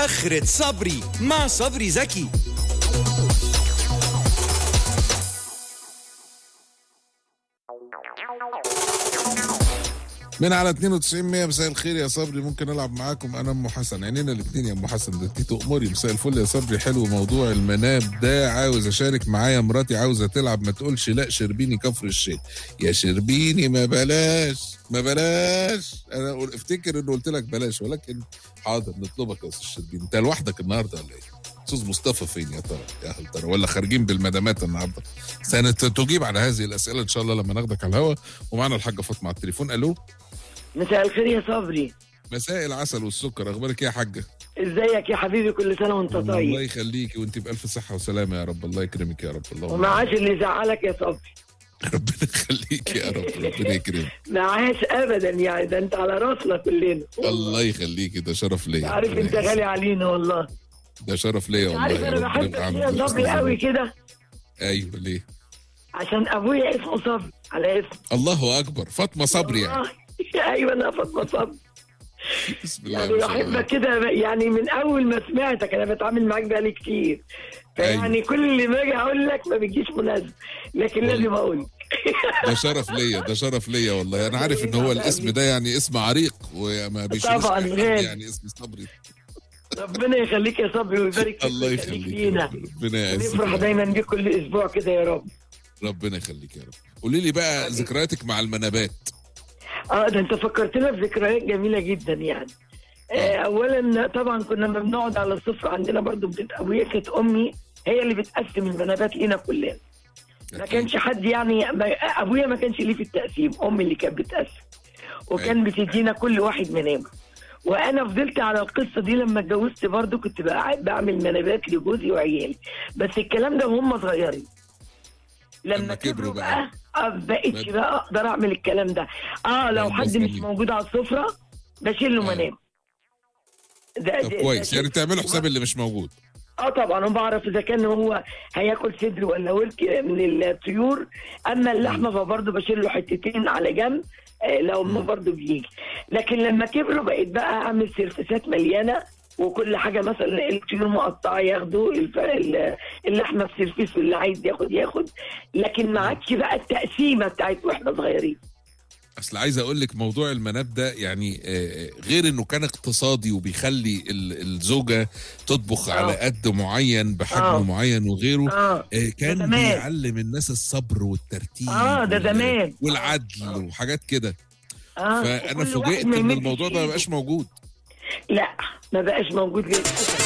آخرة صبري مع صبري زكي من على 92 100 مساء الخير يا صبري ممكن العب معاكم انا ام حسن عينينا الاثنين يا ام حسن ده انت تؤمري مساء الفل يا صبري حلو موضوع المناب ده عاوز اشارك معايا مراتي عاوزه تلعب ما تقولش لا شربيني كفر الشيء يا شربيني ما بلاش ما بلاش انا أقول- افتكر انه قلت لك بلاش ولكن حاضر نطلبك يا استاذ شربيني انت لوحدك النهارده ولا ايه؟ استاذ مصطفى فين يا ترى يا هل ترى ولا خارجين بالمدامات النهارده سنتجيب على هذه الاسئله ان شاء الله لما ناخدك على الهوا ومعنا الحاجه فاطمه على التليفون الو مساء الخير يا صبري مساء العسل والسكر اخبارك ايه يا حاجه ازيك يا حبيبي كل سنه وانت الله طيب يخليكي وانت بالف صحه وسلامه يا رب الله يكرمك يا رب الله ومعاش اللي يزعلك يا صبري ربنا يخليك يا رب ربنا يكرمك معاش ابدا يعني ده انت على راسنا كلنا الله يخليكي ده شرف ليا عارف ربنا انت يعزك. غالي علينا والله ده شرف ليا والله عارف يا انا رب بحبك نبقى ليه عند يا صبري الأستاذ قوي زكي. كده ايوه ليه عشان ابويا اسمه صبري على اسم الله اكبر فاطمه صبري يعني والله. ايوه انا فاطمه صبري بسم الله يعني ما شاء الله بحبك كده يعني من اول ما سمعتك انا بتعامل معاك بقالي كتير فيعني كل اللي باجي اقول لك ما بيجيش مناسب لكن والله. لازم اقول ده شرف ليا ده شرف ليا والله انا عارف ان هو الاسم ده يعني اسم عريق وما بيشيلوش طبعاً، أي حد غالي. يعني اسم صبري ربنا يخليك يا صبري ويبارك فيك الله ويخليك يخليك يا لينا رب. ربنا يعزك نفرح يا رب. دايما بيك كل اسبوع كده يا رب ربنا يخليك يا رب قولي لي بقى ذكرياتك مع المنابات اه ده انت فكرتنا بذكريات جميله جدا يعني آه اولا طبعا كنا لما بنقعد على السفره عندنا برضو بتبقى ابويا كانت امي هي اللي بتقسم المنابات لينا كلنا ما أكيد. كانش حد يعني ما ابويا ما كانش ليه في التقسيم امي اللي كانت بتقسم وكان بتدينا كل واحد منام وانا فضلت على القصه دي لما اتجوزت برضو كنت بقى بعمل منابات لجوزي وعيالي بس الكلام ده وهم صغيرين لما لما كبروا كبروا بقى. بقى آه، بقيتش بقى- بقى اقدر اعمل الكلام ده اه لو بقى حد مش جميل. موجود على السفره بشيل له آه. منام ده طب ده- كويس ده يعني شيء- تعملوا حساب اللي مش موجود اه طبعا وبعرف اذا كان هو هياكل صدر ولا ورك من الطيور اما اللحمه فبرضه بشيل له حتتين على جنب آه، لو ما برضه بيجي لكن لما كبروا بقيت بقى اعمل سيرفسات مليانه وكل حاجه مثلا الطيور مقطعه ياخدوا الف- ال- اللحمه في سيرفيس واللي عايز ياخد ياخد لكن ما عادش بقى التقسيمه بتاعت واحنا صغيرين اصل عايز اقول لك موضوع المناب ده يعني آه، غير انه كان اقتصادي وبيخلي ال- الزوجه تطبخ آه. على قد معين بحجم آه. معين وغيره اه آه، كان زمان. بيعلم الناس الصبر والترتيب آه، ده وال- زمان. والعدل وحاجات كده اه فانا كل واحد فوجئت ما ان يمدش الموضوع ده ما إيده. بقاش موجود لا ما بقاش موجود للاسف